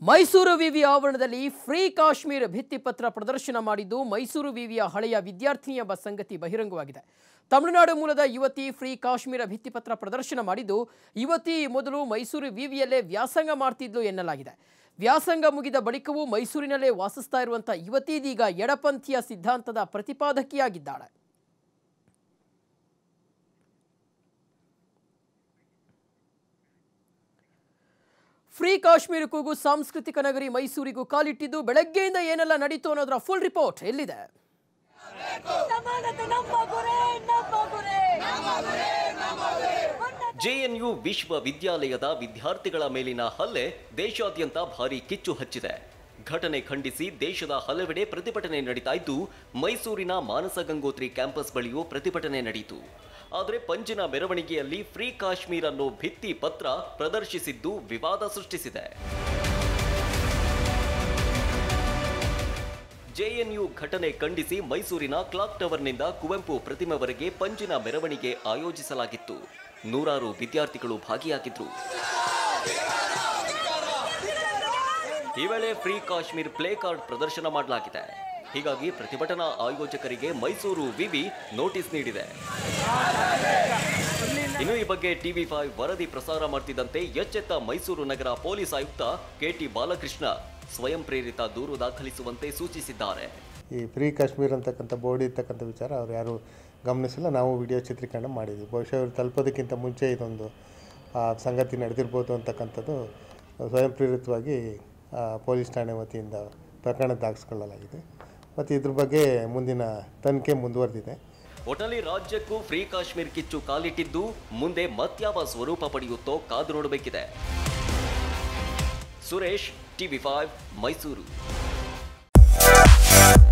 ಮೈಸೂರು ವಿವಿ ಆವರಣದಲ್ಲಿ ಫ್ರೀ ಕಾಶ್ಮೀರ ಭಿತ್ತಿಪತ್ರ ಪ್ರದರ್ಶನ ಮಾಡಿದ್ದು ಮೈಸೂರು ವಿವಿಯ ಹಳೆಯ ವಿದ್ಯಾರ್ಥಿನಿ ಎಂಬ ಸಂಗತಿ ಬಹಿರಂಗವಾಗಿದೆ ತಮಿಳುನಾಡು ಮೂಲದ ಯುವತಿ ಫ್ರೀ ಕಾಶ್ಮೀರ ಭಿತ್ತಿಪತ್ರ ಪ್ರದರ್ಶನ ಮಾಡಿದ್ದು ಯುವತಿ ಮೊದಲು ಮೈಸೂರು ವಿವಿಯಲ್ಲೇ ವ್ಯಾಸಂಗ ಮಾಡ್ತಿದ್ಲು ಎನ್ನಲಾಗಿದೆ ವ್ಯಾಸಂಗ ಮುಗಿದ ಬಳಿಕವೂ ಮೈಸೂರಿನಲ್ಲೇ ವಾಸಿಸ್ತಾ ಇರುವಂಥ ಯುವತಿ ಇದೀಗ ಎಡಪಂಥೀಯ ಸಿದ್ಧಾಂತದ ಪ್ರತಿಪಾದಕಿಯಾಗಿದ್ದಾಳೆ ಫ್ರೀ ಕಾಶ್ಮೀರ ಕೂಗು ಸಾಂಸ್ಕೃತಿಕ ನಗರಿ ಮೈಸೂರಿಗೂ ಕಾಲಿಟ್ಟಿದ್ದು ಬೆಳಗ್ಗೆಯಿಂದ ಏನೆಲ್ಲ ನಡೀತು ಅನ್ನೋದರ ಫುಲ್ ರಿಪೋರ್ಟ್ ಎಲ್ಲಿದೆ ಸಮಾನತೆ ನಮ್ಮ ಗುರಿ ನಮ್ಮ ಗುರಿ ಜೆಎನ್ಯು ವಿಶ್ವವಿದ್ಯಾಲಯದ ವಿದ್ಯಾರ್ಥಿಗಳ ಮೇಲಿನ ಹಲ್ಲೆ ದೇಶಾದ್ಯಂತ ಭಾರಿ ಕಿಚ್ಚು ಹಚ್ಚಿದೆ ಘಟನೆ ಖಂಡಿಸಿ ದೇಶದ ಹಲವೆಡೆ ಪ್ರತಿಭಟನೆ ನಡೀತಾ ಇದ್ದು ಮೈಸೂರಿನ ಮಾನಸ ಗಂಗೋತ್ರಿ ಕ್ಯಾಂಪಸ್ ಬಳಿಯೂ ಪ್ರತಿಭಟನೆ ನಡೆಯಿತು ಆದರೆ ಪಂಜಿನ ಮೆರವಣಿಗೆಯಲ್ಲಿ ಫ್ರೀ ಕಾಶ್ಮೀರ್ ಅನ್ನೋ ಭಿತ್ತಿ ಪತ್ರ ಪ್ರದರ್ಶಿಸಿದ್ದು ವಿವಾದ ಸೃಷ್ಟಿಸಿದೆ ಜೆಎನ್ಯು ಘಟನೆ ಖಂಡಿಸಿ ಮೈಸೂರಿನ ಕ್ಲಾಕ್ ಟವರ್ನಿಂದ ಕುವೆಂಪು ಪ್ರತಿಮೆವರೆಗೆ ಪಂಜಿನ ಮೆರವಣಿಗೆ ಆಯೋಜಿಸಲಾಗಿತ್ತು ನೂರಾರು ವಿದ್ಯಾರ್ಥಿಗಳು ಭಾಗಿಯಾಗಿದ್ರು ಈ ವೇಳೆ ಫ್ರೀ ಕಾಶ್ಮೀರ್ ಪ್ಲೇ ಕಾರ್ಡ್ ಪ್ರದರ್ಶನ ಮಾಡಲಾಗಿದೆ ಹೀಗಾಗಿ ಪ್ರತಿಭಟನಾ ಆಯೋಜಕರಿಗೆ ಮೈಸೂರು ವಿವಿ ನೋಟಿಸ್ ನೀಡಿದೆ ಇನ್ನು ಈ ಬಗ್ಗೆ ಟಿವಿ ಫೈವ್ ವರದಿ ಪ್ರಸಾರ ಮಾಡ್ತಿದ್ದಂತೆ ಎಚ್ಚೆತ್ತ ಮೈಸೂರು ನಗರ ಪೊಲೀಸ್ ಆಯುಕ್ತ ಕೆಟಿ ಬಾಲಕೃಷ್ಣ ಸ್ವಯಂ ಪ್ರೇರಿತ ದೂರು ದಾಖಲಿಸುವಂತೆ ಸೂಚಿಸಿದ್ದಾರೆ ಈ ಫ್ರೀ ಕಾಶ್ಮೀರ್ ಅಂತಕ್ಕಂಥ ಬೋರ್ಡ್ ಇರ್ತಕ್ಕಂಥ ವಿಚಾರ ಅವ್ರು ಯಾರು ಗಮನಿಸಿಲ್ಲ ನಾವು ವಿಡಿಯೋ ಚಿತ್ರೀಕರಣ ಮಾಡಿದ್ವಿ ಬಹುಶಃ ಇವ್ರು ತಲುಪೋದಕ್ಕಿಂತ ಮುಂಚೆ ಇದೊಂದು ಆ, ಸಂಗತಿ ನಡೆದಿರ್ಬೋದು ಅಂತಕ್ಕಂಥದ್ದು ಸ್ವಯಂ ಪ್ರೇರಿತವಾಗಿ ಆ, ಪೊಲೀಸ್ ಠಾಣೆ ವತಿಯಿಂದ ಪ್ರಕರಣ ದಾಖಲಿಸಿಕೊಳ್ಳಲಾಗಿದೆ ಮತ್ತು ಇದ್ರ ಬಗ್ಗೆ ಮುಂದಿನ ತನಿಖೆ ಮುಂದುವರೆದಿದೆ ಒಟ್ಟಲ್ಲಿ ರಾಜ್ಯಕ್ಕೂ ಫ್ರೀ ಕಾಶ್ಮೀರ್ ಕಿಚ್ಚು ಕಾಲಿಟ್ಟಿದ್ದು ಮುಂದೆ ಮತ್ಯಾವ ಸ್ವರೂಪ ಪಡೆಯುತ್ತೋ ಕಾದು ನೋಡಬೇಕಿದೆ ಸುರೇಶ್ ಟಿವಿ ಫೈವ್ ಮೈಸೂರು